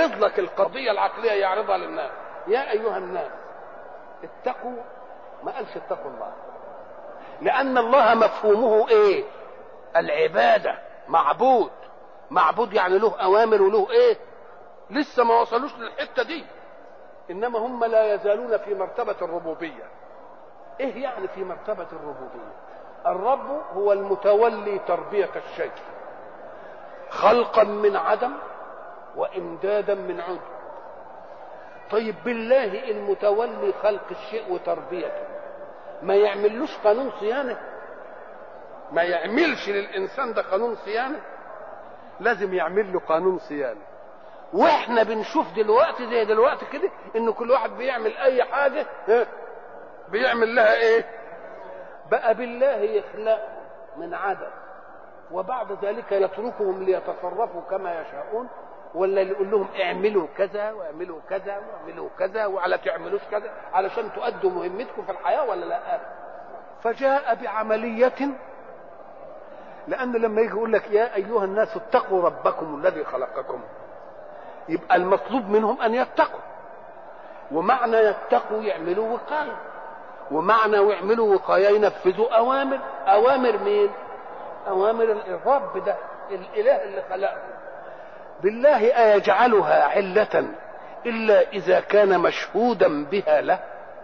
يعرض لك القضيه العقليه يعرضها للناس يا ايها الناس اتقوا ما قالش اتقوا الله لان الله مفهومه ايه العباده معبود معبود يعني له اوامر وله ايه لسه ما وصلوش للحته دي انما هم لا يزالون في مرتبه الربوبيه ايه يعني في مرتبه الربوبيه الرب هو المتولي تربيه الشيء خلقا من عدم وامدادا من عدم طيب بالله المتولي خلق الشيء وتربيته ما يعملوش قانون صيانه ما يعملش للانسان ده قانون صيانه لازم يعمل له قانون صيانه واحنا بنشوف دلوقتي زي دلوقتي كده ان كل واحد بيعمل اي حاجه ها، بيعمل لها ايه بقى بالله يخلق من عدم وبعد ذلك يتركهم ليتصرفوا كما يشاءون ولا يقول لهم اعملوا كذا واعملوا كذا واعملوا كذا وعلى تعملوش كذا علشان تؤدوا مهمتكم في الحياه ولا لا فجاء بعمليه لان لما يجي يقول لك يا ايها الناس اتقوا ربكم الذي خلقكم يبقى المطلوب منهم ان يتقوا ومعنى يتقوا يعملوا وقايه ومعنى يعملوا وقايه ينفذوا اوامر اوامر مين اوامر الرب ده الاله اللي خلقه بالله ايجعلها عله الا اذا كان مشهودا بها له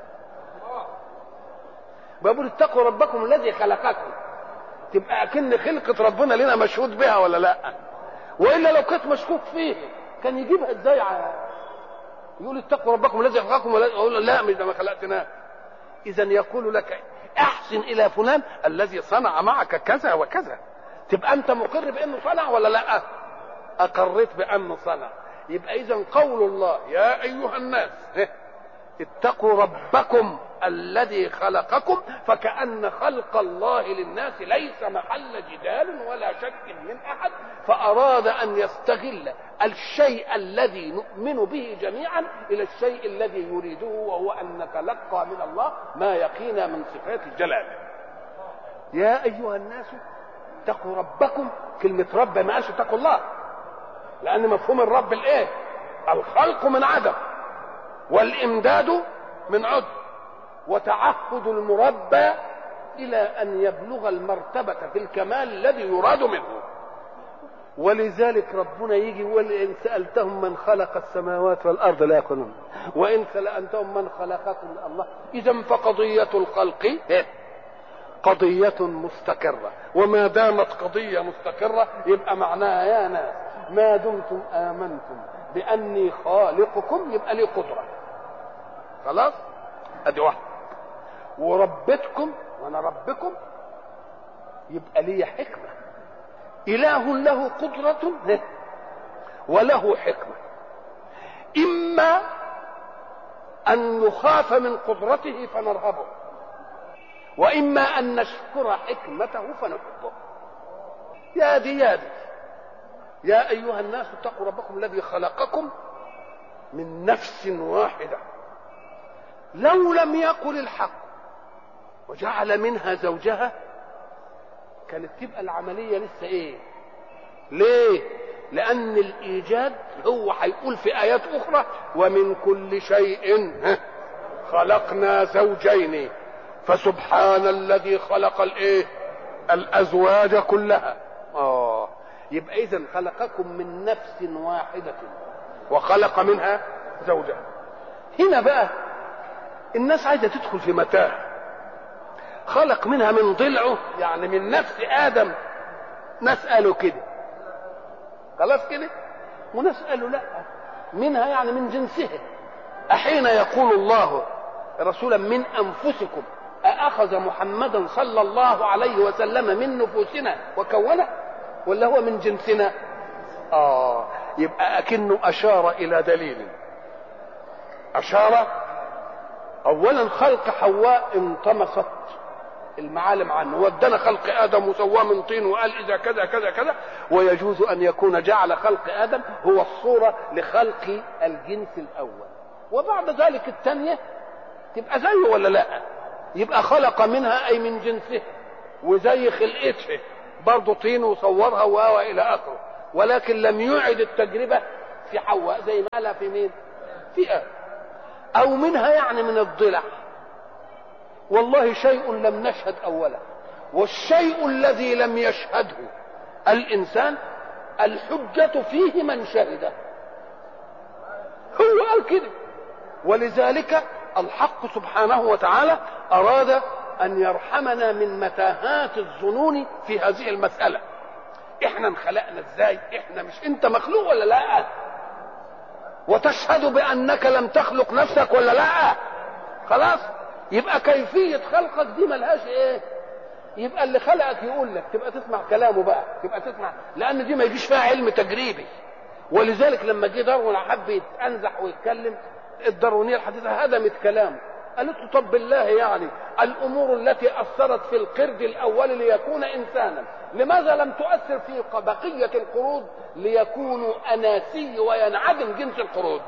بقول اتقوا ربكم الذي خلقكم تبقى اكن خلقه ربنا لنا مشهود بها ولا لا والا لو كانت مشكوك فيه كان يجيبها ازاي على يقول اتقوا ربكم الذي خلقكم ولا يقول لا مش ده ما خلقتناه اذا يقول لك احسن الى فلان الذي صنع معك كذا وكذا تبقى انت مقر بانه صنع ولا لا اقريت بانه صنع يبقى اذا قول الله يا ايها الناس اتقوا ربكم الذي خلقكم فكأن خلق الله للناس ليس محل جدال ولا شك من أحد فأراد أن يستغل الشيء الذي نؤمن به جميعا إلى الشيء الذي يريده وهو أن نتلقى من الله ما يقينا من صفات الجلال يا أيها الناس اتقوا ربكم كلمة رب ما قالش اتقوا الله لأن مفهوم الرب الإيه؟ الخلق من عدم والإمداد من عدم وتعهد المربى الى ان يبلغ المرتبه في الكمال الذي يراد منه ولذلك ربنا يجي يقول ان سالتهم من خلق السماوات والارض لا يقولون وان سالتهم من خلقكم الله اذا فقضيه الخلق قضيه مستقره وما دامت قضيه مستقره يبقى معناها يا ناس ما دمتم امنتم باني خالقكم يبقى لي قدره خلاص ادي واحده وربتكم وانا ربكم يبقى لي حكمه اله له قدره وله حكمه اما ان نخاف من قدرته فنرهبه واما ان نشكر حكمته فنحبه يا دي يا دي يا ايها الناس اتقوا ربكم الذي خلقكم من نفس واحده لو لم يقل الحق وجعل منها زوجها كانت تبقى العمليه لسه ايه ليه لان الايجاد هو هيقول في ايات اخرى ومن كل شيء خلقنا زوجين فسبحان الذي خلق الايه الازواج كلها اه يبقى اذا خلقكم من نفس واحده وخلق منها زوجها هنا بقى الناس عايزه تدخل في متاهه خلق منها من ضلعه يعني من نفس ادم ناس قالوا كده خلاص كده وناس قالوا لا منها يعني من جنسها أحين يقول الله رسولا من أنفسكم أأخذ محمدا صلى الله عليه وسلم من نفوسنا وكونه ولا هو من جنسنا آه يبقى أكنه أشار إلى دليل أشار أولا خلق حواء انطمست المعالم عنه ودنا خلق ادم وسواه من طين وقال اذا كذا كذا كذا ويجوز ان يكون جعل خلق ادم هو الصوره لخلق الجنس الاول وبعد ذلك الثانيه تبقى زيه ولا لا يبقى خلق منها اي من جنسه وزي خلقتها برضه طين وصورها والى اخره ولكن لم يعد التجربه في حواء زي ما قالها في مين في آدم او منها يعني من الضلع والله شيء لم نشهد اولا والشيء الذي لم يشهده الانسان الحجة فيه من شهده هو قال كده ولذلك الحق سبحانه وتعالى اراد ان يرحمنا من متاهات الظنون في هذه المسألة احنا انخلقنا ازاي احنا مش انت مخلوق ولا لا وتشهد بانك لم تخلق نفسك ولا لا خلاص يبقى كيفية خلقك دي ملهاش ايه يبقى اللي خلقك يقول لك تبقى تسمع كلامه بقى تبقى تسمع لان دي ما يجيش فيها علم تجريبي ولذلك لما جه داروين حب يتنزح ويتكلم الداروينيه الحديثه هدمت كلامه قالت له طب بالله يعني الامور التي اثرت في القرد الاول ليكون انسانا لماذا لم تؤثر في بقيه القرود ليكونوا اناسي وينعدم جنس القرود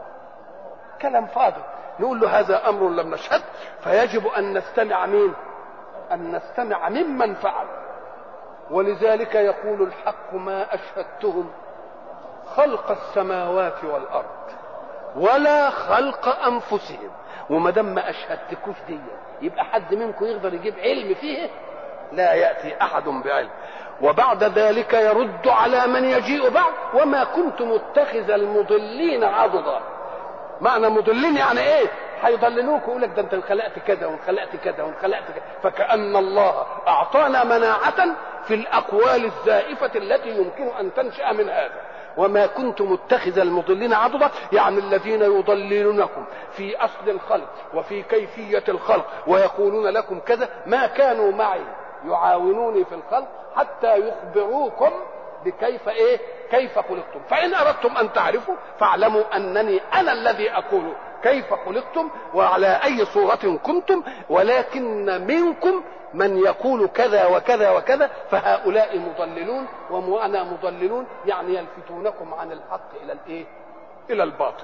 كلام فاضي نقول له هذا امر لم نشهد فيجب ان نستمع مين ان نستمع ممن فعل ولذلك يقول الحق ما اشهدتهم خلق السماوات والارض ولا خلق انفسهم وما دام ما اشهدتكوش دي يبقى حد منكم يقدر يجيب علم فيه لا ياتي احد بعلم وبعد ذلك يرد على من يجيء بعد وما كنت متخذ المضلين عضدا معنى مضلين يعني ايه هيضللوك ويقول لك ده انت انخلقت كذا وانخلقت كذا وانخلقت كذا فكأن الله اعطانا مناعة في الاقوال الزائفة التي يمكن ان تنشأ من هذا وما كنت متخذ المضلين عضدا يعني الذين يضللونكم في اصل الخلق وفي كيفية الخلق ويقولون لكم كذا ما كانوا معي يعاونوني في الخلق حتى يخبروكم بكيف ايه كيف خلقتم فان اردتم ان تعرفوا فاعلموا انني انا الذي اقول كيف خلقتم وعلى اي صورة كنتم ولكن منكم من يقول كذا وكذا وكذا فهؤلاء مضللون وانا مضللون يعني يلفتونكم عن الحق الى الايه الى الباطل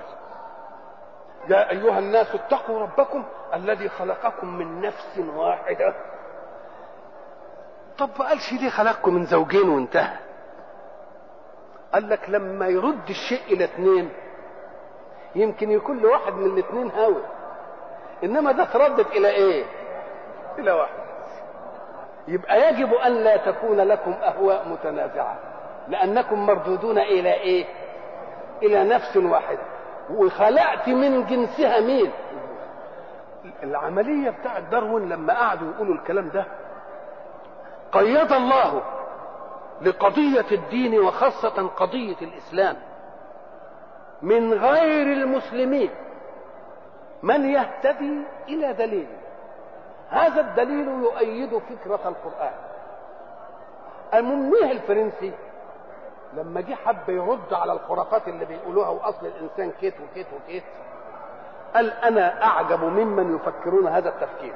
يا ايها الناس اتقوا ربكم الذي خلقكم من نفس واحده طب ما قالش ليه خلقكم من زوجين وانتهى قال لك لما يرد الشيء الى اثنين يمكن يكون لواحد من الاثنين هوى انما ده تردد الى ايه الى واحد يبقى يجب ان لا تكون لكم اهواء متنازعه لانكم مردودون الى ايه الى نفس واحده وخلقت من جنسها مين العمليه بتاعت داروين لما قعدوا يقولوا الكلام ده قيد الله لقضيه الدين وخاصه قضيه الاسلام من غير المسلمين من يهتدي الى دليل هذا الدليل يؤيد فكرة القرآن المنيه الفرنسي لما جه حب يرد على الخرافات اللي بيقولوها واصل الانسان كيت وكيت وكيت قال انا اعجب ممن يفكرون هذا التفكير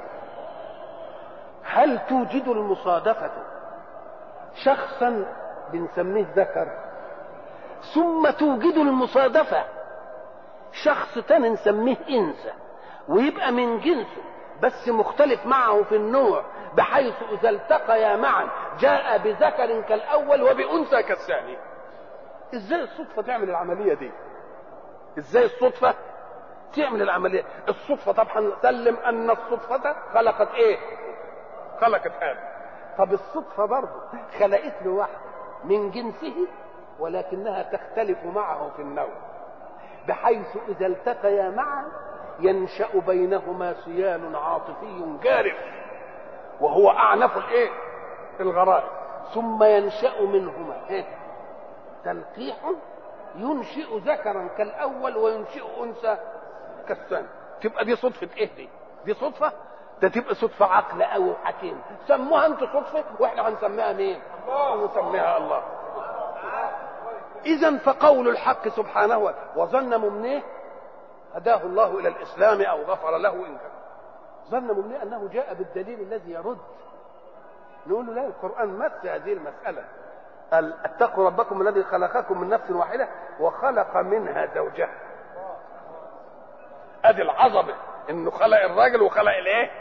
هل توجد المصادفة شخصا بنسميه ذكر ثم توجد المصادفة شخص تاني نسميه انثى ويبقى من جنسه بس مختلف معه في النوع بحيث اذا التقيا معا جاء بذكر كالاول وبانثى كالثاني ازاي الصدفه تعمل العمليه دي ازاي الصدفه تعمل العمليه الصدفه طبعا سلم ان الصدفه خلقت ايه خلقت ادم طب الصدفه برضه خلقت له واحده من جنسه ولكنها تختلف معه في النوع بحيث اذا التقيا معا ينشا بينهما سيال عاطفي جارف وهو اعنف الايه الغرائز ثم ينشا منهما إيه؟ تلقيح ينشئ ذكرا كالاول وينشئ انثى كالثاني تبقى دي صدفه ايه دي دي صدفه ده تبقى صدفه عقل او حكيم سموها انتوا صدفه واحنا هنسميها مين نسميها الله اذا فقول الحق سبحانه وظن ممنيه هداه الله الى الاسلام او غفر له ان كان ظن ممنيه انه جاء بالدليل الذي يرد نقول له لا القران مس هذه المساله قال اتقوا ربكم الذي خلقكم من نفس واحده وخلق منها زوجها ادي العظمه انه خلق الراجل وخلق الايه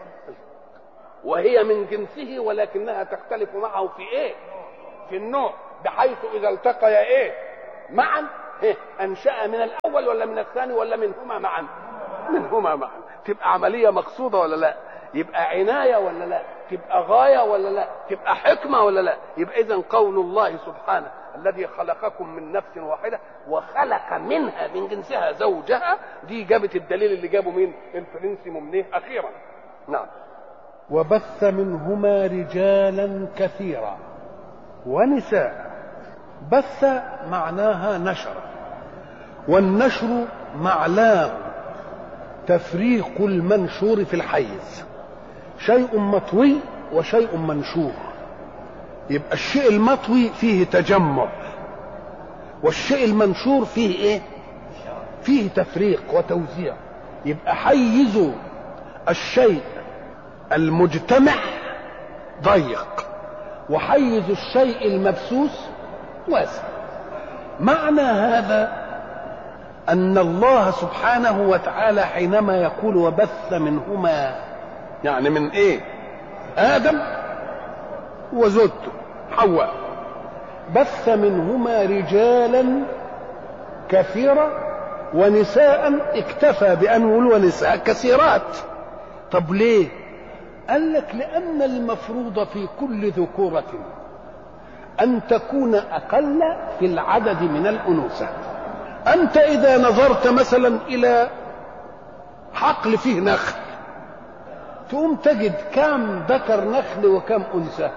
وهي من جنسه ولكنها تختلف معه في ايه في النوع بحيث اذا التقيا ايه معا إيه؟ انشا من الاول ولا من الثاني ولا منهما معا منهما معا تبقى عمليه مقصوده ولا لا يبقى عنايه ولا لا تبقى غايه ولا لا تبقى حكمه ولا لا يبقى اذا قول الله سبحانه الذي خلقكم من نفس واحده وخلق منها من جنسها زوجها دي جابت الدليل اللي جابه مين الفرنسي ممنيه اخيرا نعم وبث منهما رجالا كثيرا ونساء بث معناها نشر والنشر معناه تفريق المنشور في الحيز شيء مطوي وشيء منشور يبقى الشيء المطوي فيه تجمع والشيء المنشور فيه ايه فيه تفريق وتوزيع يبقى حيز الشيء المجتمع ضيق وحيز الشيء المبسوس واسع معنى هذا ان الله سبحانه وتعالى حينما يقول وبث منهما يعني من ايه ادم وزوجته حواء بث منهما رجالا كثيرا ونساء اكتفى بان يقول ونساء كثيرات طب ليه قال لك لان المفروض في كل ذكوره ان تكون اقل في العدد من الانوثه انت اذا نظرت مثلا الى حقل فيه نخل تقوم تجد كم ذكر نخل وكم انثى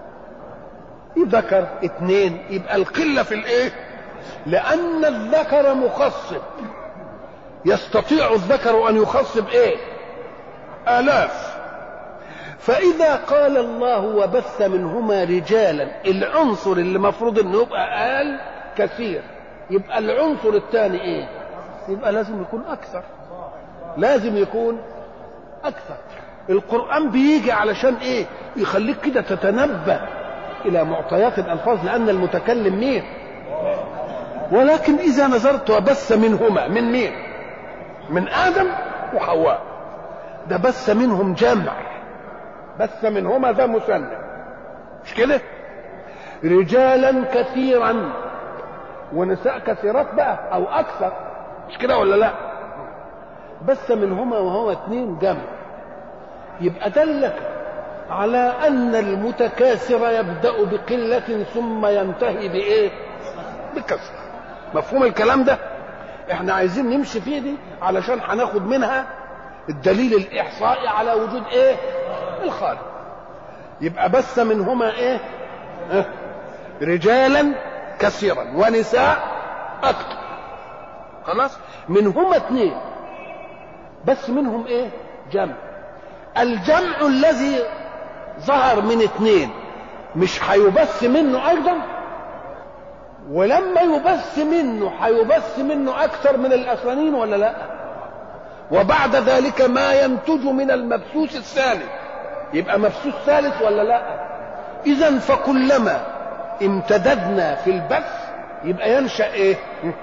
ذكر اثنين يبقى القله في الايه لان الذكر مخصب يستطيع الذكر ان يخصب ايه الاف فاذا قال الله وبث منهما رجالا العنصر اللي مفروض انه يبقى قال كثير يبقى العنصر الثاني ايه يبقى لازم يكون اكثر لازم يكون اكثر القران بيجي علشان ايه يخليك كده تتنبه الى معطيات الالفاظ لان المتكلم مين ولكن اذا نظرت وبث منهما من مين من ادم وحواء ده بث منهم جمع بث منهما ده مثنى مش كده رجالا كثيرا ونساء كثيرات بقى او اكثر مش كده ولا لا بث منهما وهو اثنين جمع يبقى دلك على ان المتكاثر يبدا بقله ثم ينتهي بايه بكثره مفهوم الكلام ده احنا عايزين نمشي فيه دي علشان هناخد منها الدليل الاحصائي على وجود ايه الخالق يبقى بث منهما ايه اه؟ رجالا كثيرا ونساء اكثر خلاص منهما اثنين بس منهم ايه جمع الجمع الذي ظهر من اثنين مش هيبث منه ايضا ولما يبث منه هيبث منه اكثر من الاثنين ولا لا وبعد ذلك ما ينتج من المبثوث الثاني يبقى مبثوث ثالث ولا لا اذا فكلما امتددنا في البث يبقى ينشا ايه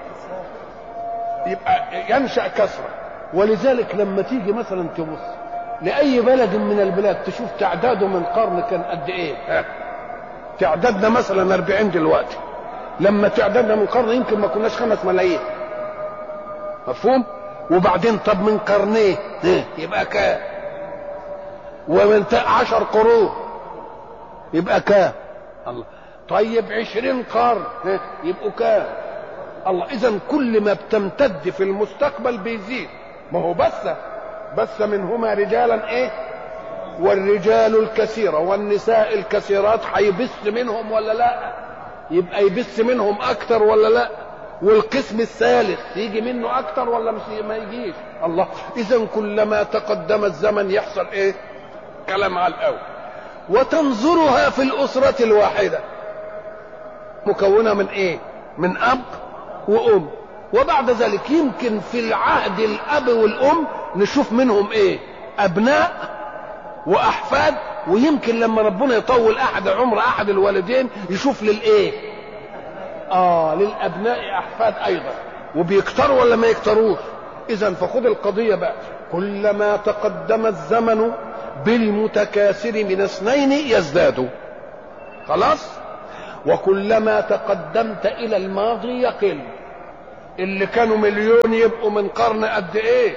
يبقى ينشا كثره ولذلك لما تيجي مثلا تبص لاي بلد من البلاد تشوف تعداده من قرن كان قد ايه تعدادنا مثلا 40 دلوقتي لما تعدادنا من قرن يمكن ما كناش خمس ملايين مفهوم وبعدين طب من قرنين يبقى كام ومن عشر قرون يبقى كام الله طيب عشرين قرن يبقوا كام الله اذا كل ما بتمتد في المستقبل بيزيد ما هو بث بث منهما رجالا ايه والرجال الكثيره والنساء الكثيرات هيبث منهم ولا لا يبقى يبث منهم اكتر ولا لا والقسم الثالث يجي منه اكتر ولا مش ما يجيش الله اذا كلما تقدم الزمن يحصل ايه كلام على الاول وتنظرها في الاسره الواحده مكونه من ايه من اب وام وبعد ذلك يمكن في العهد الاب والام نشوف منهم ايه ابناء واحفاد ويمكن لما ربنا يطول احد عمر احد الوالدين يشوف للايه اه للابناء احفاد ايضا وبيكتروا ولا ما يكتروش اذا فخذ القضيه بقى كلما تقدم الزمن بالمتكاثر من اثنين يزداد خلاص وكلما تقدمت الى الماضي يقل اللي كانوا مليون يبقوا من قرن قد ايه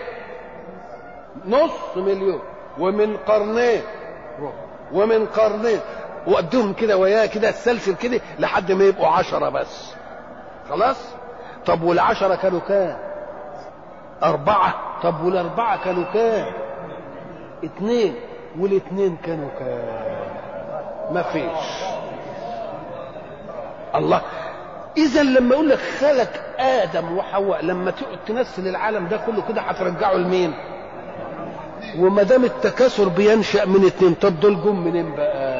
نص مليون ومن قرنين ومن قرنين وقدهم كده وياه كده السلسل كده لحد ما يبقوا عشرة بس خلاص طب والعشرة كانوا كام أربعة طب والأربعة كانوا كام اتنين والاتنين كانوا كام ما فيش الله اذا لما يقول لك خلق ادم وحواء لما تقعد تنسل العالم ده كله كده هترجعه لمين وما دام التكاثر بينشا من اتنين طب دول جم منين بقى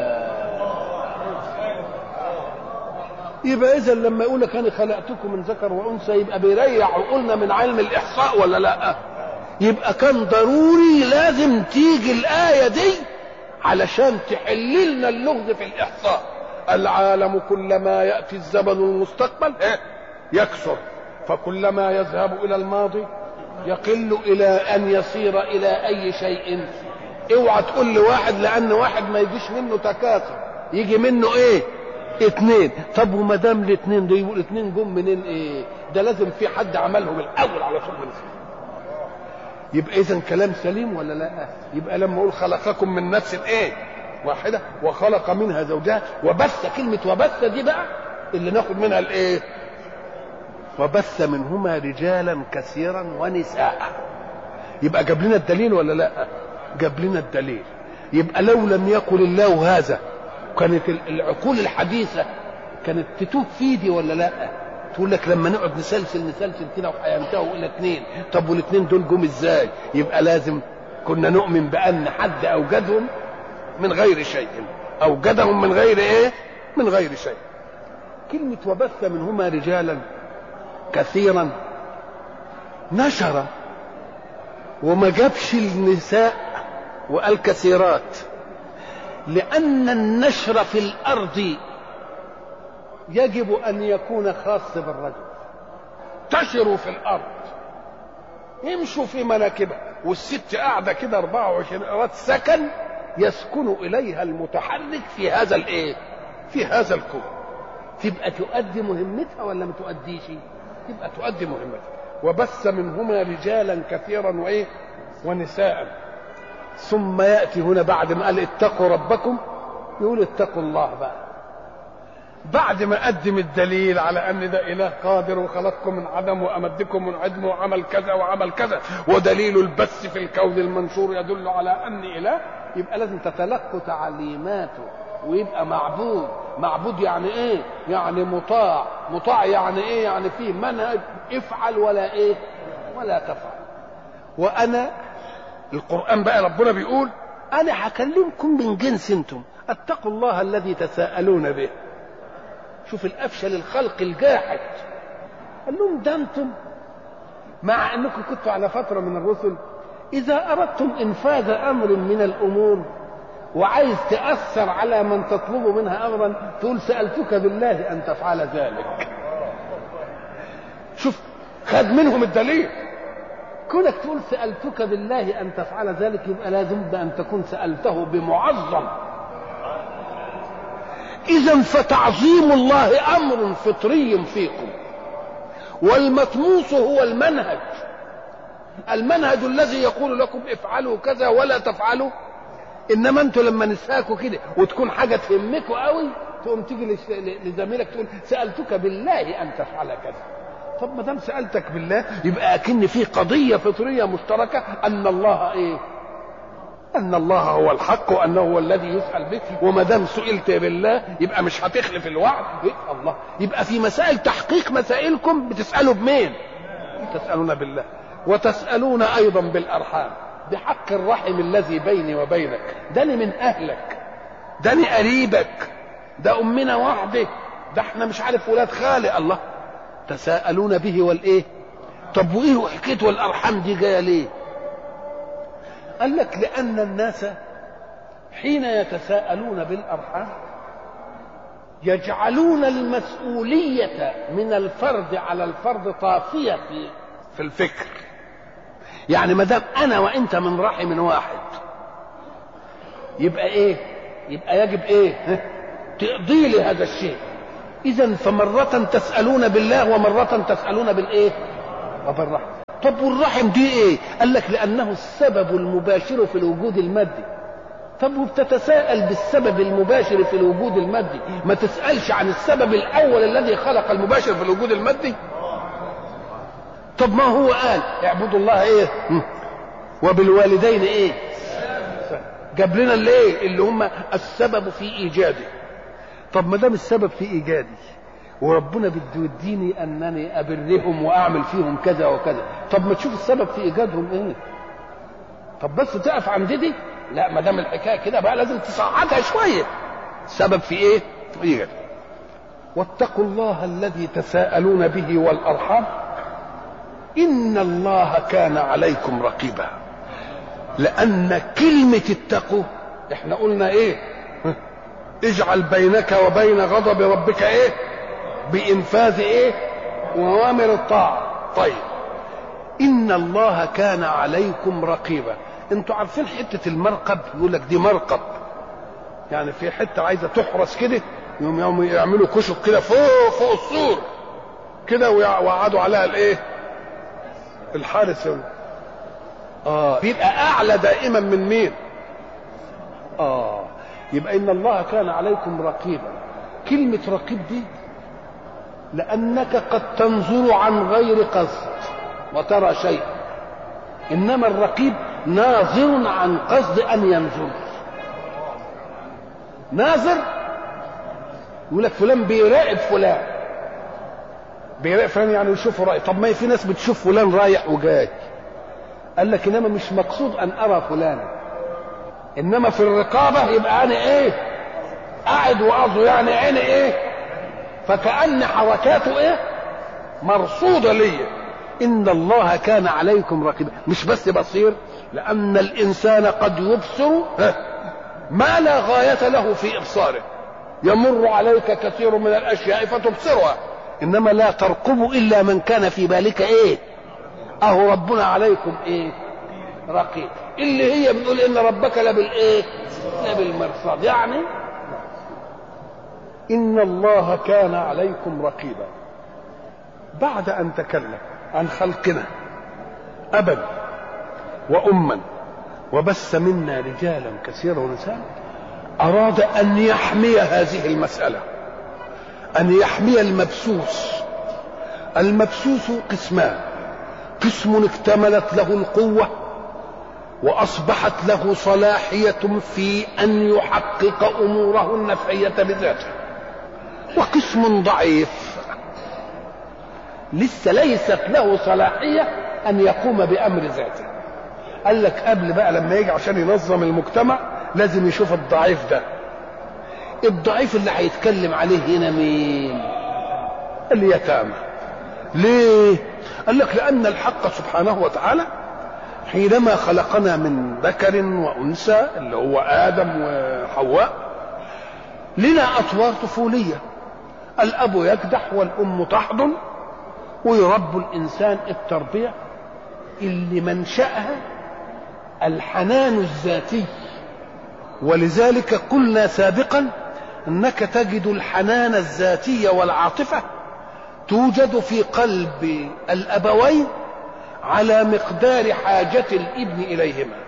يبقى اذا لما يقول لك انا خلقتكم من ذكر وانثى يبقى بيريح عقولنا من علم الاحصاء ولا لا يبقى كان ضروري لازم تيجي الايه دي علشان تحل لنا اللغز في الاحصاء العالم كلما ياتي الزمن المستقبل يكثر فكلما يذهب الى الماضي يقل الى ان يصير الى اي شيء اوعى تقول لواحد لان واحد ما يجيش منه تكاثر يجي منه ايه اتنين طب وما دام الاثنين دول يقول اتنين جم منين ايه ده لازم في حد عملهم الاول على طول من يبقى اذا كلام سليم ولا لا يبقى لما اقول خلقكم من نفس ايه واحده وخلق منها زوجها وبث كلمه وبث دي بقى اللي ناخد منها الايه وبث منهما رجالا كثيرا ونساء يبقى جاب لنا الدليل ولا لا جاب لنا الدليل يبقى لو لم يقل الله هذا كانت العقول الحديثه كانت تتوب في دي ولا لا تقول لك لما نقعد نسلسل نسلسل كده وهينتهوا الى اثنين طب والاثنين دول جم ازاي يبقى لازم كنا نؤمن بان حد اوجدهم من غير شيء اوجدهم من غير ايه من غير شيء كلمه وبث منهما رجالا كثيرا نشر وما جابش النساء وقال كثيرات لأن النشر في الأرض يجب أن يكون خاص بالرجل تشروا في الأرض يمشوا في مناكبها والست قاعدة كده 24 قرات سكن يسكن إليها المتحرك في هذا الإيه؟ في هذا الكون تبقى تؤدي مهمتها ولا ما تؤديش؟ تبقى تؤدي مهمتها وبث منهما رجالا كثيرا وإيه؟ ونساء ثم ياتي هنا بعد ما قال اتقوا ربكم يقول اتقوا الله بقى بعد ما قدم الدليل على ان ده اله قادر وخلقكم من عدم وامدكم من عدم وعمل كذا وعمل كذا ودليل البث في الكون المنشور يدل على اني اله يبقى لازم تتلقوا تعليماته ويبقى معبود معبود يعني ايه يعني مطاع مطاع يعني ايه يعني فيه منهج افعل ولا ايه ولا تفعل وانا القرآن بقى ربنا بيقول أنا هكلمكم من جنس أنتم اتقوا الله الذي تساءلون به شوف الأفشل الخلق الجاحد قال لهم ده أنتم مع أنكم كنتوا على فترة من الرسل إذا أردتم إنفاذ أمر من الأمور وعايز تأثر على من تطلب منها أمرا تقول سألتك بالله أن تفعل ذلك شوف خد منهم الدليل كونك تقول سألتك بالله أن تفعل ذلك يبقى لازم أن تكون سألته بمعظم إذا فتعظيم الله أمر فطري فيكم والمطموس هو المنهج المنهج الذي يقول لكم افعلوا كذا ولا تفعلوا انما انتوا لما نساكوا كده وتكون حاجه تهمكوا قوي تقوم تيجي لزميلك تقول سالتك بالله ان تفعل كذا طب ما دام سالتك بالله يبقى اكن في قضيه فطريه مشتركه ان الله ايه ان الله هو الحق وانه هو الذي يسال به وما دام سئلت بالله يبقى مش هتخلف الوعد إيه؟ الله يبقى في مسائل تحقيق مسائلكم بتسالوا بمين تسالون بالله وتسالون ايضا بالارحام بحق الرحم الذي بيني وبينك داني من اهلك داني قريبك ده امنا واحده ده احنا مش عارف ولاد خالق الله تساءلون به والايه طب وايه حكايه والارحام دي جايه ليه قال لك لان الناس حين يتساءلون بالارحام يجعلون المسؤوليه من الفرد على الفرد طافيه في في الفكر يعني ما دام انا وانت من رحم واحد يبقى ايه يبقى يجب ايه تقضي لي هذا الشيء اذا فمره تسالون بالله ومره تسالون بالايه وبالرحم طب والرحم دي ايه قال لك لانه السبب المباشر في الوجود المادي طب وبتتساءل بالسبب المباشر في الوجود المادي ما تسالش عن السبب الاول الذي خلق المباشر في الوجود المادي طب ما هو قال اعبدوا الله ايه وبالوالدين ايه جاب لنا اللي ايه اللي هم السبب في ايجاده طب ما دام السبب في ايجادي وربنا بده يديني انني ابرهم واعمل فيهم كذا وكذا طب ما تشوف السبب في ايجادهم ايه طب بس تقف عند دي لا ما دام الحكايه كده بقى لازم تصعدها شويه السبب في ايه في ايجاد واتقوا الله الذي تساءلون به والارحام ان الله كان عليكم رقيبا لان كلمه اتقوا احنا قلنا ايه اجعل بينك وبين غضب ربك ايه بانفاذ ايه اوامر الطاعه طيب ان الله كان عليكم رقيبا انتوا عارفين حته المرقب يقول لك دي مرقب يعني في حته عايزه تحرس كده يوم يوم يعملوا كشك كده فوق فوق السور كده ويقعدوا عليها الايه الحارس اه بيبقى اعلى دائما من مين اه يبقى ان الله كان عليكم رقيبا كلمه رقيب دي لانك قد تنظر عن غير قصد وترى شيء انما الرقيب ناظر عن قصد ان ينظر ناظر يقول لك فلان بيراقب فلان بيراقب فلان يعني يشوفه رايح طب ما في ناس بتشوف فلان رايح وجاي قال لك انما مش مقصود ان ارى فلان انما في الرقابه يبقى انا ايه قاعد وقصده يعني عيني ايه فكأن حركاته ايه مرصوده ليا ان الله كان عليكم رقيبا مش بس بصير لان الانسان قد يبصر ما لا غايه له في ابصاره يمر عليك كثير من الاشياء فتبصرها انما لا ترقب الا من كان في بالك ايه اهو ربنا عليكم ايه رقيب اللي هي بتقول ان ربك لبالايه لبالمرصاد يعني ان الله كان عليكم رقيبا بعد ان تكلم عن خلقنا ابا واما وبث منا رجالا كثيرا ونساء اراد ان يحمي هذه المساله ان يحمي المبسوس المبسوس قسمان قسم اكتملت له القوه واصبحت له صلاحيه في ان يحقق اموره النفعيه بذاته وقسم ضعيف لسه ليست له صلاحيه ان يقوم بامر ذاته قال لك قبل بقى لما يجي عشان ينظم المجتمع لازم يشوف الضعيف ده الضعيف اللي هيتكلم عليه هنا مين اليتامى ليه قال لك لان الحق سبحانه وتعالى حينما خلقنا من ذكر وانثى اللي هو ادم وحواء لنا اطوار طفوليه الاب يكدح والام تحضن ويرب الانسان التربيه اللي منشاها الحنان الذاتي ولذلك قلنا سابقا انك تجد الحنان الذاتي والعاطفه توجد في قلب الابوين على مقدار حاجه الابن اليهما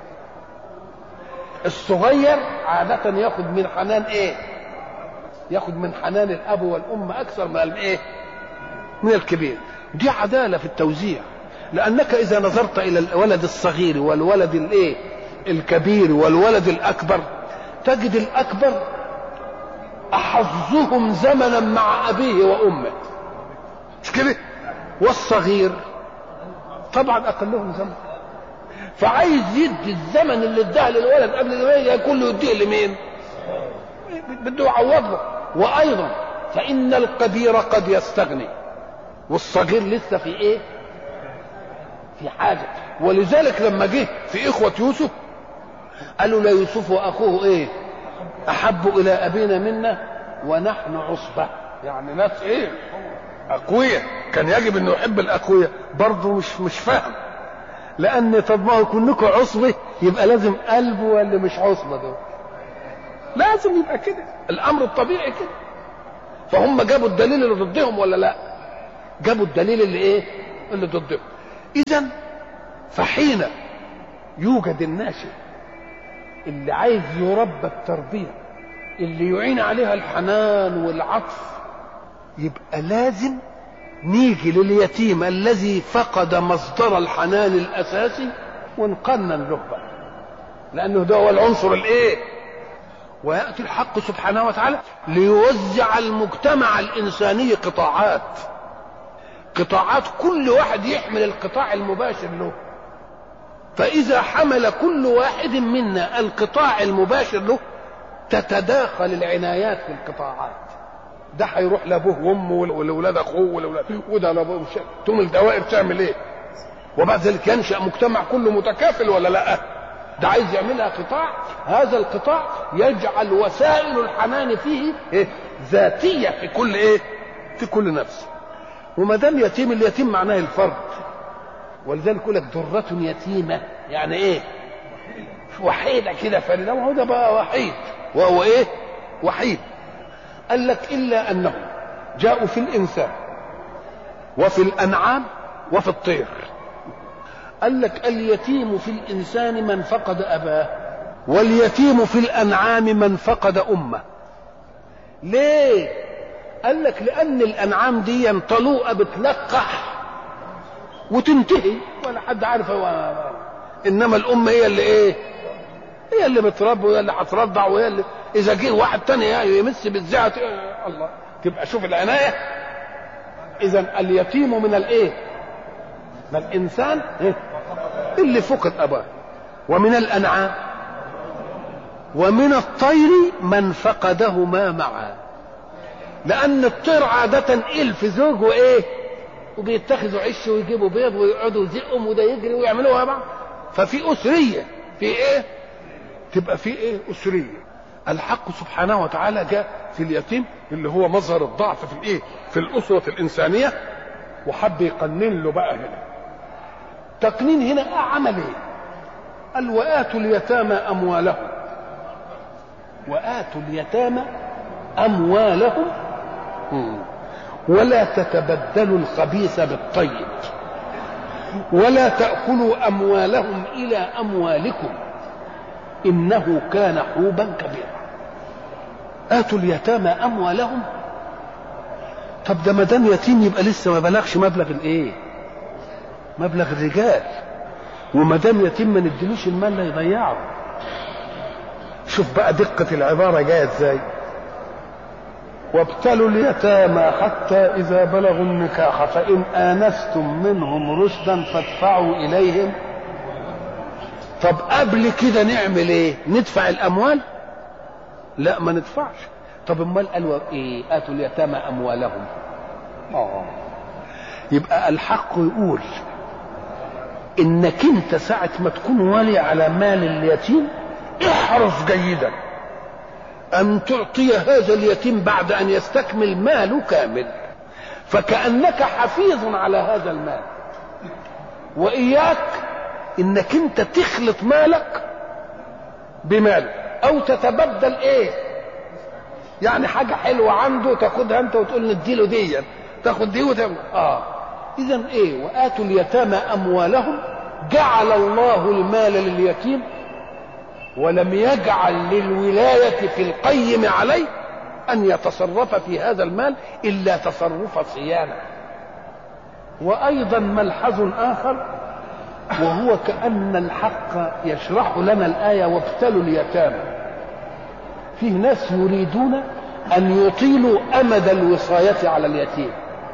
الصغير عاده ياخذ من حنان ايه ياخذ من حنان الاب والام اكثر من الايه من الكبير دي عداله في التوزيع لانك اذا نظرت الى الولد الصغير والولد الايه الكبير والولد الاكبر تجد الاكبر احظهم زمنا مع ابيه وامه مش كده والصغير طبعا اقلهم زمن فعايز يدي الزمن اللي اداه للولد قبل الولد كله يديه لمين بده يعوضه وايضا فان الكبير قد يستغني والصغير لسه في ايه في حاجه ولذلك لما جه في اخوه يوسف قالوا لا يوسف واخوه ايه احب الى ابينا منا ونحن عصبه يعني ناس ايه اقوياء كان يجب انه يحب الاقوياء برضه مش مش فاهم لان طب ما هو كلكم عصبه يبقى لازم قلبه واللي مش عصبه دول لازم يبقى كده الامر الطبيعي كده فهم جابوا الدليل اللي ضدهم ولا لا جابوا الدليل اللي ايه اللي ضدهم اذا فحين يوجد الناشئ اللي عايز يربى التربيه اللي يعين عليها الحنان والعطف يبقى لازم نيجي لليتيم الذي فقد مصدر الحنان الاساسي ونقنن له بقى لانه ده هو العنصر الايه وياتي الحق سبحانه وتعالى ليوزع المجتمع الانساني قطاعات قطاعات كل واحد يحمل القطاع المباشر له فاذا حمل كل واحد منا القطاع المباشر له تتداخل العنايات في القطاعات ده هيروح لابوه وامه ولاولاد اخوه ولاولاد وده لابوه مش تقوم الدوائر تعمل ايه وبعد ذلك ينشا مجتمع كله متكافل ولا لا ده عايز يعملها قطاع هذا القطاع يجعل وسائل الحنان فيه إيه؟ ذاتيه في كل ايه في كل نفس وما دام يتيم اليتيم معناه الفرد ولذلك يقول لك ذرة يتيمة يعني ايه وحيدة كده فريدة وهو ده بقى وحيد وهو ايه وحيد قال لك الا انهم جاءوا في الانسان وفي الانعام وفي الطير قال لك اليتيم في الانسان من فقد اباه واليتيم في الانعام من فقد امه ليه قال لك لان الانعام دي طلوقه بتلقح وتنتهي ولا حد عارف هو انما الام هي اللي ايه هي اللي بتربي وهي اللي هترضع وهي اللي اذا جه واحد تاني يمس بالزعه الله تبقى شوف العنايه اذا اليتيم من الايه من الانسان إيه؟ اللي فقد اباه ومن الانعام ومن الطير من فقدهما معا لان الطير عاده الف زوج وايه وبيتخذوا عش ويجيبوا بيض ويقعدوا يزقهم وده يجري ويعملوها بعض ففي اسريه في ايه تبقى في ايه اسريه الحق سبحانه وتعالى جاء في اليتيم اللي هو مظهر الضعف في الايه في الاسره الانسانيه وحب يقنن له بقى هنا تقنين هنا عمل ايه قال واتوا اليتامى اموالهم واتوا اليتامى اموالهم ولا تتبدلوا الخبيث بالطيب ولا تاكلوا اموالهم الى اموالكم انه كان حوبا كبيرا اتوا اليتامى اموالهم طب ده ما دام يتيم يبقى لسه ما بلغش مبلغ الايه مبلغ الرجال وما دام يتيم ما نديلوش المال لا يضيعه شوف بقى دقة العبارة جاية ازاي وابتلوا اليتامى حتى إذا بلغوا النكاح فإن آنستم منهم رشدا فادفعوا إليهم طب قبل كده نعمل ايه ندفع الاموال لا ما ندفعش طب امال قالوا ايه اتوا اليتامى اموالهم اه يبقى الحق يقول انك انت ساعة ما تكون والي على مال اليتيم احرص جيدا ان تعطي هذا اليتيم بعد ان يستكمل ماله كامل فكأنك حفيظ على هذا المال وإياك انك انت تخلط مالك بمال او تتبدل ايه يعني حاجة حلوة عنده تاخدها انت وتقول نديله دي تاخد دي وتعمل اه اذا ايه واتوا اليتامى اموالهم جعل الله المال لليتيم ولم يجعل للولاية في القيم عليه ان يتصرف في هذا المال الا تصرف صيانة وايضا ملحظ اخر وهو كأن الحق يشرح لنا الآية وابتلوا اليتامى فيه ناس يريدون أن يطيلوا أمد الوصاية على اليتيم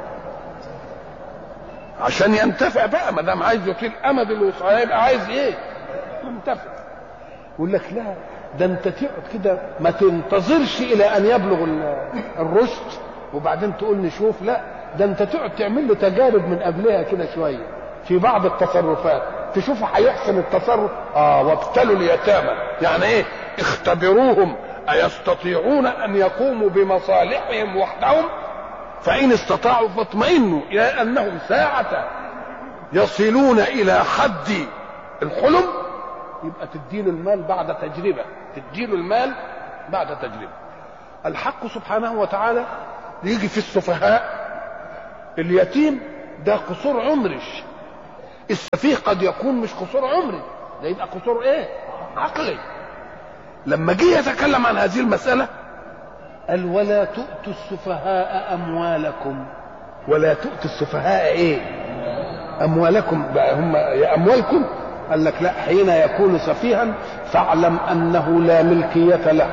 عشان ينتفع بقى ما دام عايز يطيل أمد الوصاية يبقى عايز إيه؟ ينتفع يقول لك لا ده أنت تقعد كده ما تنتظرش إلى أن يبلغ الرشد وبعدين تقول نشوف لا ده أنت تقعد تعمل له تجارب من قبلها كده شوية في بعض التصرفات تشوفوا هيحسن التصرف اه وابتلوا اليتامى يعني ايه اختبروهم ايستطيعون ان يقوموا بمصالحهم وحدهم فان استطاعوا فاطمئنوا الى انهم ساعة يصلون الى حد الحلم يبقى تديله المال بعد تجربة تديله المال بعد تجربة الحق سبحانه وتعالى يجي في السفهاء اليتيم ده قصور عمري السفيه قد يكون مش قصور عمري ده يبقى قصور ايه عقلي لما جه يتكلم عن هذه المسألة قال ولا تؤتوا السفهاء أموالكم ولا تؤتوا السفهاء ايه أموالكم بقى هم يا أموالكم قال لك لا حين يكون سفيها فاعلم أنه لا ملكية له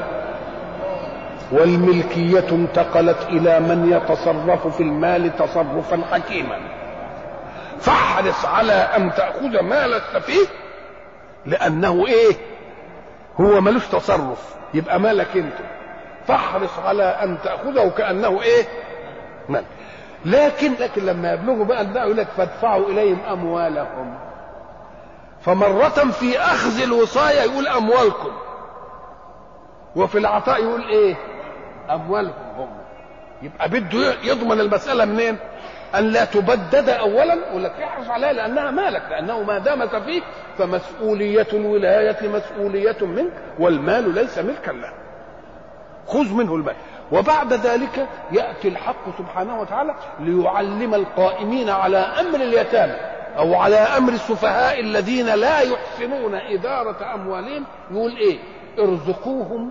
والملكية انتقلت إلى من يتصرف في المال تصرفا حكيما فاحرص على أن تأخذ مال السفيه لأنه إيه هو ملوش تصرف يبقى مالك أنت فاحرص على أن تأخذه كأنه إيه مال لكن لكن لما يبلغوا بقى الباء يقول لك فادفعوا إليهم أموالهم فمرة في أخذ الوصاية يقول أموالكم وفي العطاء يقول إيه اموالهم هم يبقى بده يضمن المساله منين ان لا تبدد اولا يقول لك احرص عليها لانها مالك لانه ما دام فيك فمسؤوليه الولايه مسؤوليه منك والمال ليس ملكا له خذ منه المال وبعد ذلك ياتي الحق سبحانه وتعالى ليعلم القائمين على امر اليتامى او على امر السفهاء الذين لا يحسنون اداره اموالهم يقول ايه ارزقوهم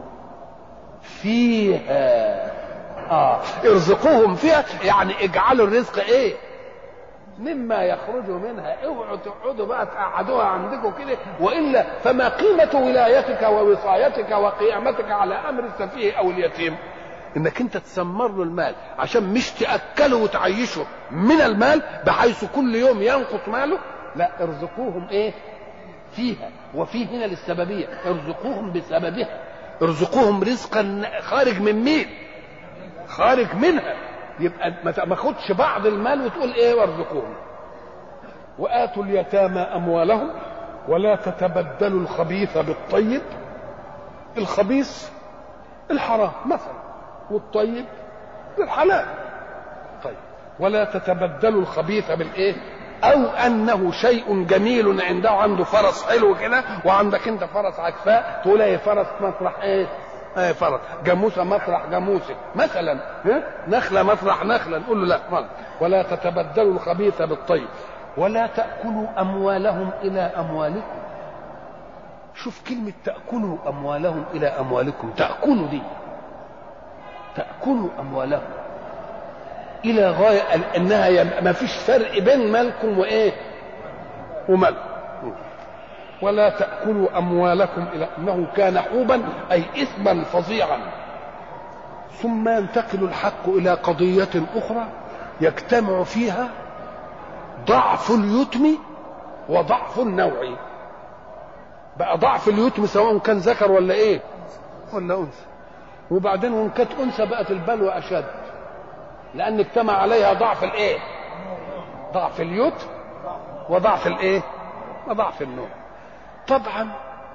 فيها اه ارزقوهم فيها يعني اجعلوا الرزق ايه مما يخرج منها اوعوا تقعدوا بقى تقعدوها عندكم كده والا فما قيمه ولايتك ووصايتك وقيامتك على امر السفيه او اليتيم انك انت تسمر له المال عشان مش تاكله وتعيشه من المال بحيث كل يوم ينقص ماله لا ارزقوهم ايه فيها وفي هنا للسببيه ارزقوهم بسببها ارزقوهم رزقا خارج من مين خارج منها يبقى ما تاخدش بعض المال وتقول ايه وارزقوهم واتوا اليتامى اموالهم ولا تتبدلوا الخبيث بالطيب الخبيث الحرام مثلا والطيب الحلال طيب ولا تتبدلوا الخبيث بالايه او انه شيء جميل عنده عنده فرس حلو كده وعندك انت فرس عكفاء تقول ايه فرس مطرح ايه ايه فرس جاموسه مطرح جاموسه مثلا ها؟ نخله مطرح نخله نقول له لا غلط ولا تتبدلوا الخبيث بالطيب ولا تاكلوا اموالهم الى اموالكم شوف كلمه تاكلوا اموالهم الى اموالكم تاكلوا دي تاكلوا اموالهم الى غايه انها ما فيش فرق بين مالكم وايه ومال ولا تاكلوا اموالكم الى انه كان حوبا اي اثما فظيعا ثم ينتقل الحق الى قضيه اخرى يجتمع فيها ضعف اليتم وضعف النوع بقى ضعف اليتم سواء كان ذكر ولا ايه ولا انثى وبعدين وان كانت انثى بقت البلوى اشد لان اجتمع عليها ضعف الايه ضعف اليتم وضعف الايه وضعف النوع طبعا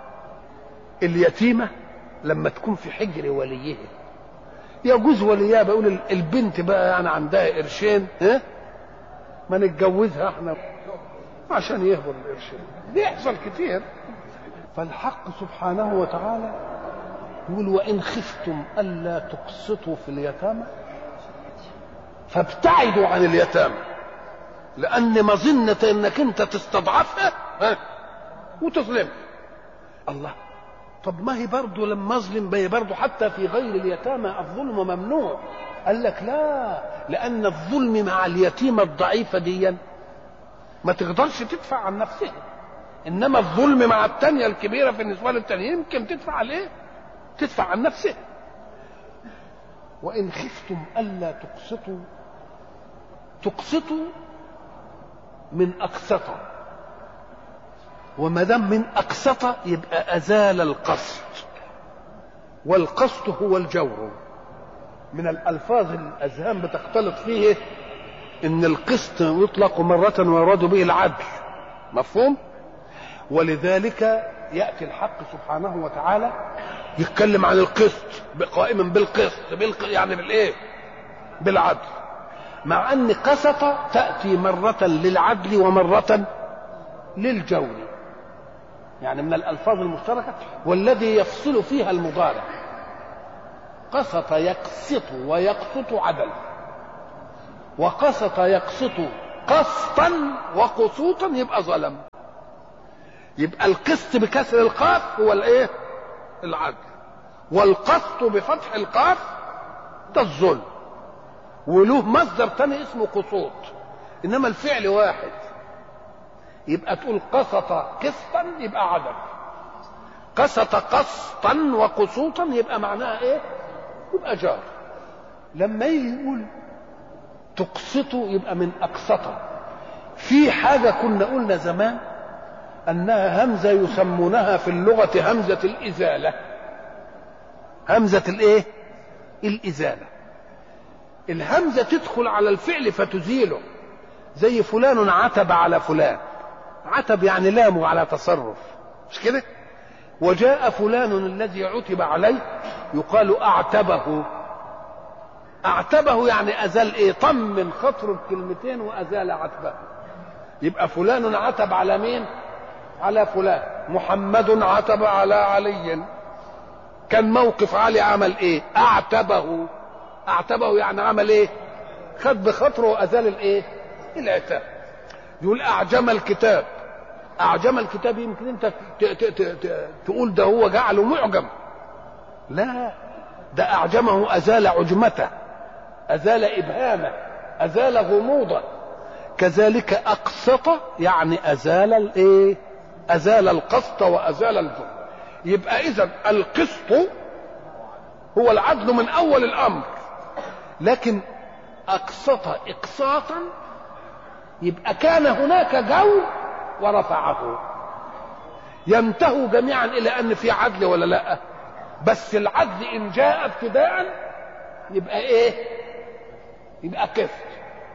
اليتيمه لما تكون في حجر وليها يجوز وليها بقول البنت بقى يعني عندها قرشين ها ما نتجوزها احنا عشان يهبط القرشين بيحصل كتير فالحق سبحانه وتعالى يقول وان خفتم الا تقسطوا في اليتامى فابتعدوا عن اليتامى لان مظنه انك انت تستضعفها ها وتظلمها الله طب ما هي برضه لما اظلم ما هي برضه حتى في غير اليتامى الظلم ممنوع قال لك لا لان الظلم مع اليتيمه الضعيفه دي ما تقدرش تدفع عن نفسها انما الظلم مع الثانيه الكبيره في النسوان التانيين يمكن تدفع عليه تدفع عن نفسها وان خفتم الا تقسطوا تقسطوا من اقسط وما دام من اقسط يبقى ازال القسط والقسط هو الجور من الالفاظ الاذهان بتختلط فيه ان القسط يطلق مره ويراد به العدل مفهوم ولذلك ياتي الحق سبحانه وتعالى يتكلم عن القسط قائما بالقسط بالق... يعني بالايه بالعدل مع ان قسط تاتي مره للعدل ومره للجور يعني من الالفاظ المشتركه والذي يفصل فيها المضارع قسط يقسط ويقسط عدل وقسط يقسط قسطا وقسوطا يبقى ظلم يبقى القسط بكسر القاف هو الايه العدل والقسط بفتح القاف ده الظلم وله مصدر تاني اسمه قسوط انما الفعل واحد يبقى تقول قسط قسطا يبقى عدل قسط قسطا وقسوطا يبقى معناها ايه يبقى جار لما يجي يقول تقسطوا يبقى من اقسطه في حاجه كنا قلنا زمان انها همزه يسمونها في اللغه همزه الازاله همزه الايه الازاله الهمزه تدخل على الفعل فتزيله زي فلان عتب على فلان عتب يعني لامه على تصرف مش كده وجاء فلان الذي عتب عليه يقال اعتبه اعتبه يعني ازال ايه طمن خطر الكلمتين وازال عتبه يبقى فلان عتب على مين على فلان محمد عتب على علي كان موقف علي عمل ايه اعتبه اعتبه يعني عمل ايه خد بخطره وازال الايه العتاب يقول اعجم الكتاب اعجم الكتاب يمكن انت ت ت ت ت تقول ده هو جعله معجم لا ده اعجمه ازال عجمته ازال ابهامه ازال غموضه كذلك اقسط يعني ازال الايه ازال القسط وازال الظلم يبقى اذا القسط هو العدل من اول الامر لكن اقسط اقساطا يبقى كان هناك جو ورفعه ينتهوا جميعا الى ان في عدل ولا لا بس العدل ان جاء ابتداء يبقى ايه يبقى قسط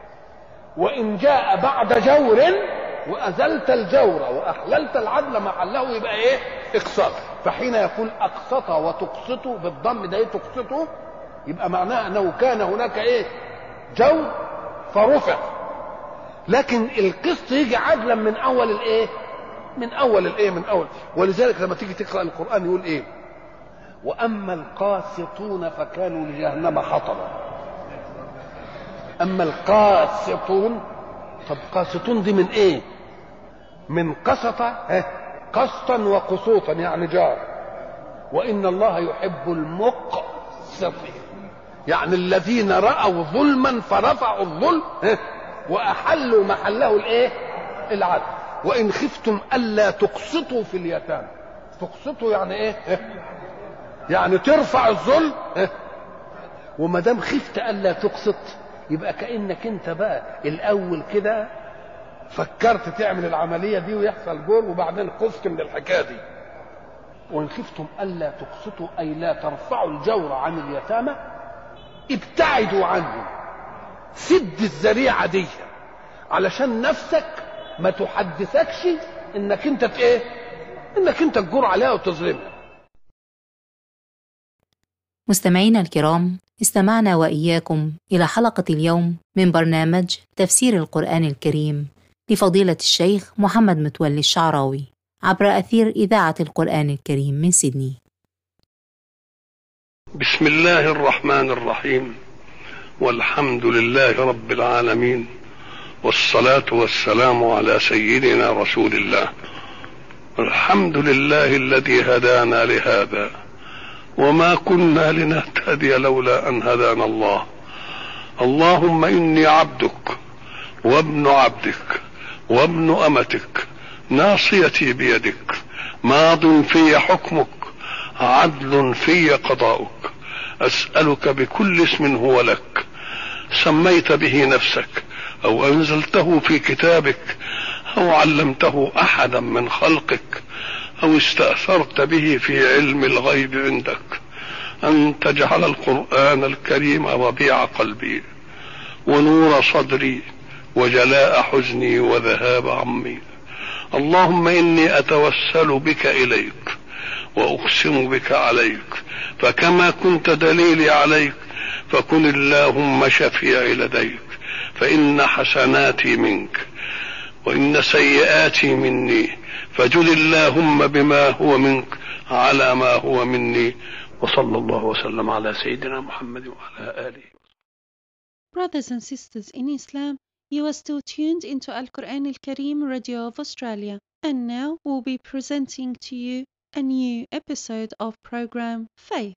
وان جاء بعد جور وازلت الجور واحللت العدل محله يبقى ايه اقساط فحين يقول اقسط وتقسط بالضم ده ايه تقسطه يبقى معناه انه كان هناك ايه جور فرفع لكن القسط يجي عدلا من اول الايه من اول الايه من اول ولذلك لما تيجي تقرا القران يقول ايه واما القاسطون فكانوا لجهنم حطبا اما القاسطون طب قاسطون دي من ايه من قسط قسطا وقسوطا يعني جار وان الله يحب المقسطين يعني الذين راوا ظلما فرفعوا الظلم واحلوا محله الايه العدل وان خفتم الا تقسطوا في اليتامى تقسطوا يعني ايه يعني ترفع الظلم وما دام خفت الا تقسط يبقى كانك انت بقى الاول كده فكرت تعمل العمليه دي ويحصل جور وبعدين قست من الحكايه دي وان خفتم الا تقسطوا اي لا ترفعوا الجور عن اليتامى ابتعدوا عنهم سد الذريعه دي علشان نفسك ما تحدثكش انك انت ايه انك انت تجور عليها وتظلمها مستمعينا الكرام استمعنا واياكم الى حلقه اليوم من برنامج تفسير القران الكريم لفضيله الشيخ محمد متولي الشعراوي عبر اثير اذاعه القران الكريم من سيدني بسم الله الرحمن الرحيم والحمد لله رب العالمين والصلاه والسلام على سيدنا رسول الله الحمد لله الذي هدانا لهذا وما كنا لنهتدي لولا ان هدانا الله اللهم اني عبدك وابن عبدك وابن امتك ناصيتي بيدك ماض في حكمك عدل في قضاؤك اسالك بكل اسم هو لك سميت به نفسك او انزلته في كتابك او علمته احدا من خلقك او استاثرت به في علم الغيب عندك ان تجعل القران الكريم ربيع قلبي ونور صدري وجلاء حزني وذهاب عمي اللهم اني اتوسل بك اليك واقسم بك عليك فكما كنت دليلي عليك فكن اللهم شفيعي لديك فان حسناتي منك وان سيئاتي مني فجد اللهم بما هو منك على ما هو مني وصلى الله وسلم على سيدنا محمد وعلى اله Brothers and sisters in Islam, you are still tuned into Al Quran Al Kareem Radio of Australia, and now we'll be presenting to you a new episode of program Faith.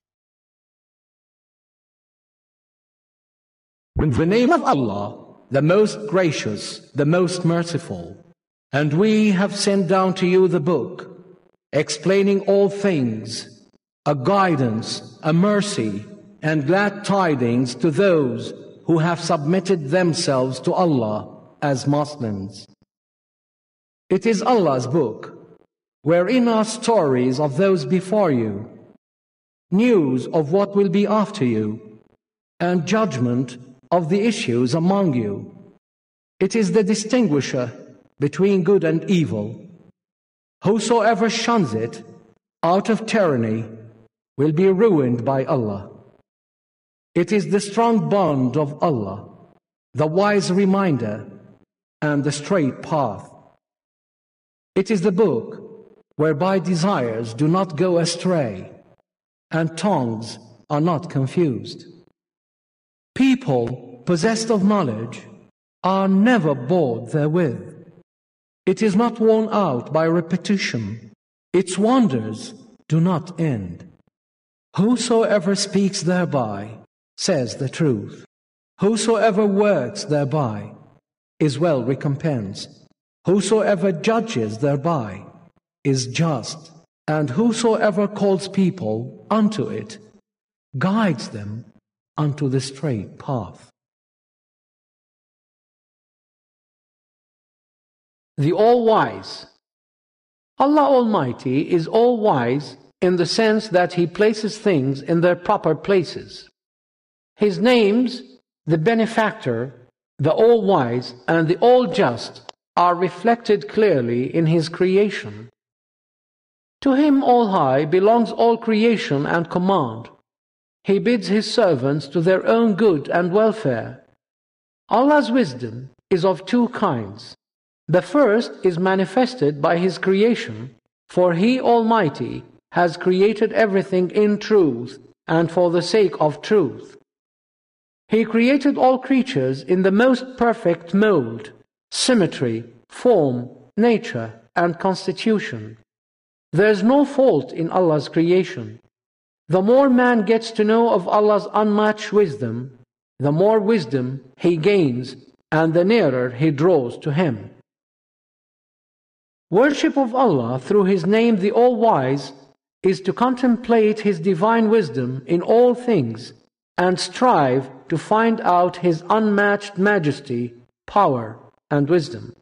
In the name of Allah, the most gracious, the most merciful. And we have sent down to you the book, explaining all things, a guidance, a mercy, and glad tidings to those who have submitted themselves to Allah as Muslims. It is Allah's book, wherein are stories of those before you, news of what will be after you, and judgment of the issues among you. It is the distinguisher between good and evil. Whosoever shuns it out of tyranny will be ruined by Allah. It is the strong bond of Allah, the wise reminder, and the straight path. It is the book whereby desires do not go astray and tongues are not confused. People possessed of knowledge are never bored therewith. It is not worn out by repetition. Its wonders do not end. Whosoever speaks thereby says the truth. Whosoever works thereby is well recompensed. Whosoever judges thereby is just. And whosoever calls people unto it guides them unto the straight path. The All Wise. Allah Almighty is all wise in the sense that He places things in their proper places. His names, the Benefactor, the All Wise, and the All Just, are reflected clearly in His creation. To Him All High belongs all creation and command. He bids His servants to their own good and welfare. Allah's wisdom is of two kinds. The first is manifested by His creation, for He Almighty has created everything in truth and for the sake of truth. He created all creatures in the most perfect mold, symmetry, form, nature, and constitution. There is no fault in Allah's creation. The more man gets to know of Allah's unmatched wisdom, the more wisdom he gains and the nearer he draws to Him. Worship of Allah through His name the All Wise is to contemplate His divine wisdom in all things and strive to find out His unmatched majesty, power, and wisdom.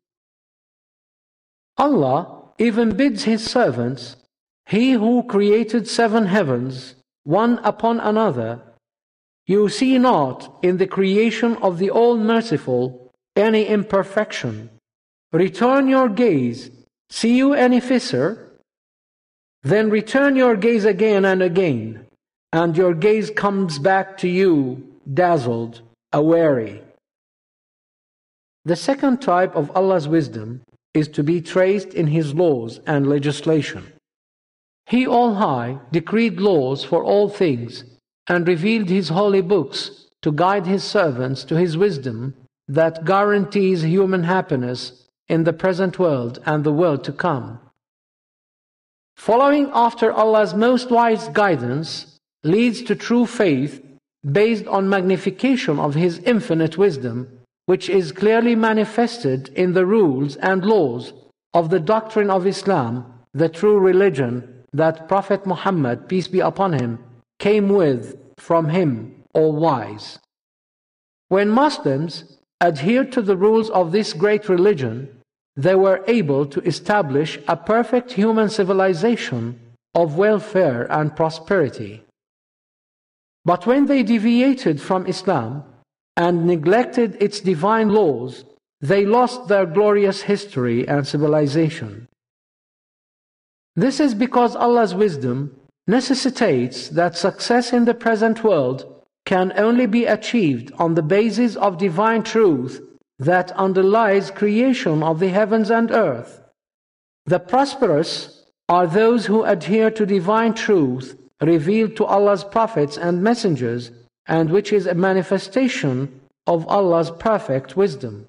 Allah even bids His servants, He who created seven heavens, one upon another, you see not in the creation of the All Merciful any imperfection. Return your gaze, see you any fissure? Then return your gaze again and again, and your gaze comes back to you, dazzled, aweary. The second type of Allah's wisdom is to be traced in His laws and legislation. He All High decreed laws for all things and revealed His holy books to guide His servants to His wisdom that guarantees human happiness in the present world and the world to come. Following after Allah's most wise guidance leads to true faith based on magnification of His infinite wisdom, which is clearly manifested in the rules and laws of the doctrine of Islam, the true religion that Prophet Muhammad, peace be upon him, came with from him, all wise. When Muslims adhered to the rules of this great religion, they were able to establish a perfect human civilization of welfare and prosperity. But when they deviated from Islam and neglected its divine laws, they lost their glorious history and civilization. This is because Allah's wisdom necessitates that success in the present world can only be achieved on the basis of divine truth that underlies creation of the heavens and earth. The prosperous are those who adhere to divine truth revealed to Allah's prophets and messengers and which is a manifestation of Allah's perfect wisdom.